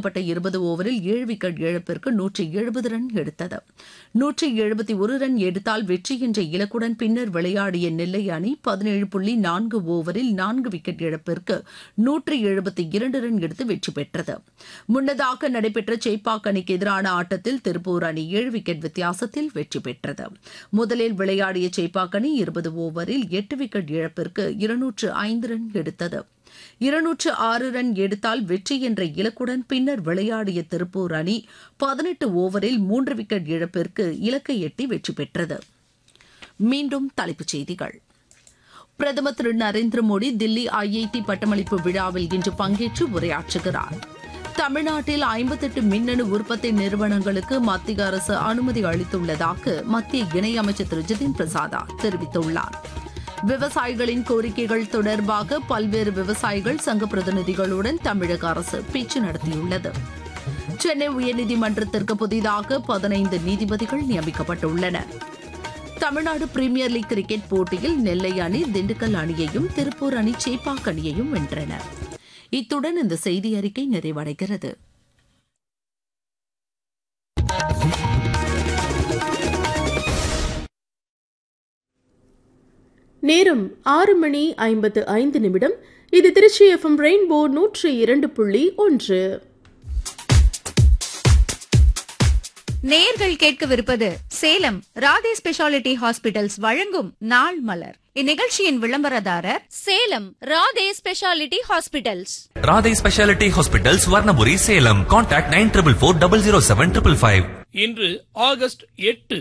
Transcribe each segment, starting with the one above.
நீடிக்கப்பட்ட இருபது ஓவரில் ஏழு விக்கெட் இழப்பிற்கு நூற்றி எழுபது ரன் எடுத்தது நூற்றி எழுபத்தி ஒரு ரன் எடுத்தால் வெற்றி என்ற இலக்குடன் பின்னர் விளையாடிய நெல்லை அணி பதினேழு புள்ளி நான்கு ஓவரில் நான்கு விக்கெட் இழப்பிற்கு நூற்றி எழுபத்தி இரண்டு ரன் எடுத்து வெற்றி பெற்றது முன்னதாக நடைபெற்ற சேப்பாக் அணிக்கு எதிரான ஆட்டத்தில் திருப்பூர் அணி ஏழு விக்கெட் வித்தியாசத்தில் வெற்றி பெற்றது முதலில் விளையாடிய சேப்பாக் அணி இருபது ஓவரில் எட்டு விக்கெட் இழப்பிற்கு இருநூற்று ஐந்து ரன் எடுத்தது இருநூற்று ஆறு ரன் எடுத்தால் வெற்றி என்ற இலக்குடன் பின்னர் விளையாடிய திருப்பூர் அணி பதினெட்டு ஓவரில் மூன்று விக்கெட் இழப்பிற்கு இலக்கை எட்டி வெற்றி பெற்றது மீண்டும் தலைப்புச் செய்திகள் பிரதமர் திரு நரேந்திர மோடி தில்லி ஐஐடி பட்டமளிப்பு விழாவில் இன்று பங்கேற்று உரையாற்றுகிறார் தமிழ்நாட்டில் ஐம்பத்தெட்டு மின்னணு உற்பத்தி நிறுவனங்களுக்கு மத்திய அரசு அனுமதி அளித்துள்ளதாக மத்திய இணையமைச்சர் திரு ஜிதின் பிரசாதா தெரிவித்துள்ளார் விவசாயிகளின் கோரிக்கைகள் தொடர்பாக பல்வேறு விவசாயிகள் சங்க பிரதிநிதிகளுடன் தமிழக அரசு பேச்சு நடத்தியுள்ளது சென்னை உயர்நீதிமன்றத்திற்கு புதிதாக பதினைந்து நீதிபதிகள் நியமிக்கப்பட்டுள்ளனர் தமிழ்நாடு பிரீமியர் லீக் கிரிக்கெட் போட்டியில் நெல்லை அணி திண்டுக்கல் அணியையும் திருப்பூர் அணி சேப்பாக் அணியையும் வென்றன இத்துடன் இந்த செய்தி அறிக்கை நிறைவடைகிறது நேரம் ஆறு மணி ஐம்பத்து ஐந்து நிமிடம் இது திருச்சி எஃப்எம் ரெயின்போ நூற்றி இரண்டு புள்ளி ஒன்று நேர்கள் கேட்கவிருப்பது சேலம் ராதே ஸ்பெஷாலிட்டி ஹாஸ்பிட்டல்ஸ் வழங்கும் நாள் மலர் இந்நிகழ்ச்சியின் விளம்பரதாரர் Salem Radhe speciality hospitals Radhai speciality hospital Swarnapuri Salem contact nine triple four double zero seven triple five இன்று ஆகஸ்ட் எட்டு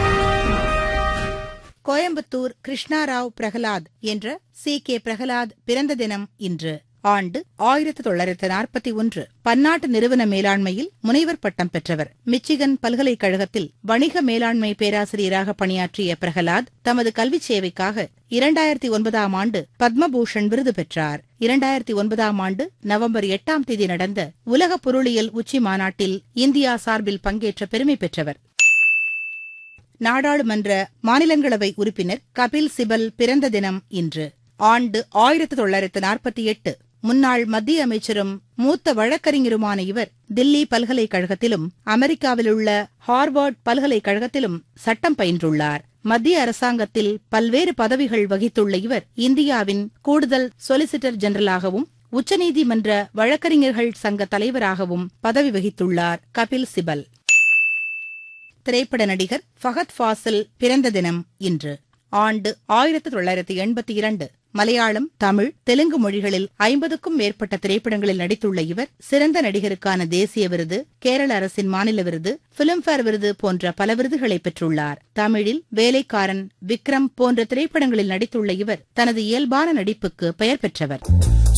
கோயம்புத்தூர் கிருஷ்ணாராவ் பிரகலாத் என்ற சி கே பிரகலாத் பிறந்த தினம் இன்று ஆண்டு ஆயிரத்து தொள்ளாயிரத்து நாற்பத்தி ஒன்று பன்னாட்டு நிறுவன மேலாண்மையில் முனைவர் பட்டம் பெற்றவர் மிச்சிகன் பல்கலைக்கழகத்தில் வணிக மேலாண்மை பேராசிரியராக பணியாற்றிய பிரகலாத் தமது கல்விச் சேவைக்காக இரண்டாயிரத்தி ஒன்பதாம் ஆண்டு பத்மபூஷன் விருது பெற்றார் இரண்டாயிரத்தி ஒன்பதாம் ஆண்டு நவம்பர் எட்டாம் தேதி நடந்த உலக பொருளியல் உச்சி மாநாட்டில் இந்தியா சார்பில் பங்கேற்ற பெருமை பெற்றவர் நாடாளுமன்ற மாநிலங்களவை உறுப்பினர் கபில் சிபல் பிறந்த தினம் இன்று ஆண்டு ஆயிரத்து தொள்ளாயிரத்து நாற்பத்தி எட்டு முன்னாள் மத்திய அமைச்சரும் மூத்த வழக்கறிஞருமான இவர் தில்லி பல்கலைக்கழகத்திலும் அமெரிக்காவிலுள்ள ஹார்வர்ட் பல்கலைக்கழகத்திலும் சட்டம் பயின்றுள்ளார் மத்திய அரசாங்கத்தில் பல்வேறு பதவிகள் வகித்துள்ள இவர் இந்தியாவின் கூடுதல் சொலிசிட்டர் ஜெனரலாகவும் உச்சநீதிமன்ற வழக்கறிஞர்கள் சங்க தலைவராகவும் பதவி வகித்துள்ளார் கபில் சிபல் திரைப்பட நடிகர் ஃபகத் ஃபாசில் பிறந்த தினம் இன்று ஆண்டு ஆயிரத்து தொள்ளாயிரத்து எண்பத்தி இரண்டு மலையாளம் தமிழ் தெலுங்கு மொழிகளில் ஐம்பதுக்கும் மேற்பட்ட திரைப்படங்களில் நடித்துள்ள இவர் சிறந்த நடிகருக்கான தேசிய விருது கேரள அரசின் மாநில விருது பிலிம்பேர் விருது போன்ற பல விருதுகளை பெற்றுள்ளார் தமிழில் வேலைக்காரன் விக்ரம் போன்ற திரைப்படங்களில் நடித்துள்ள இவர் தனது இயல்பான நடிப்புக்கு பெயர் பெற்றவர்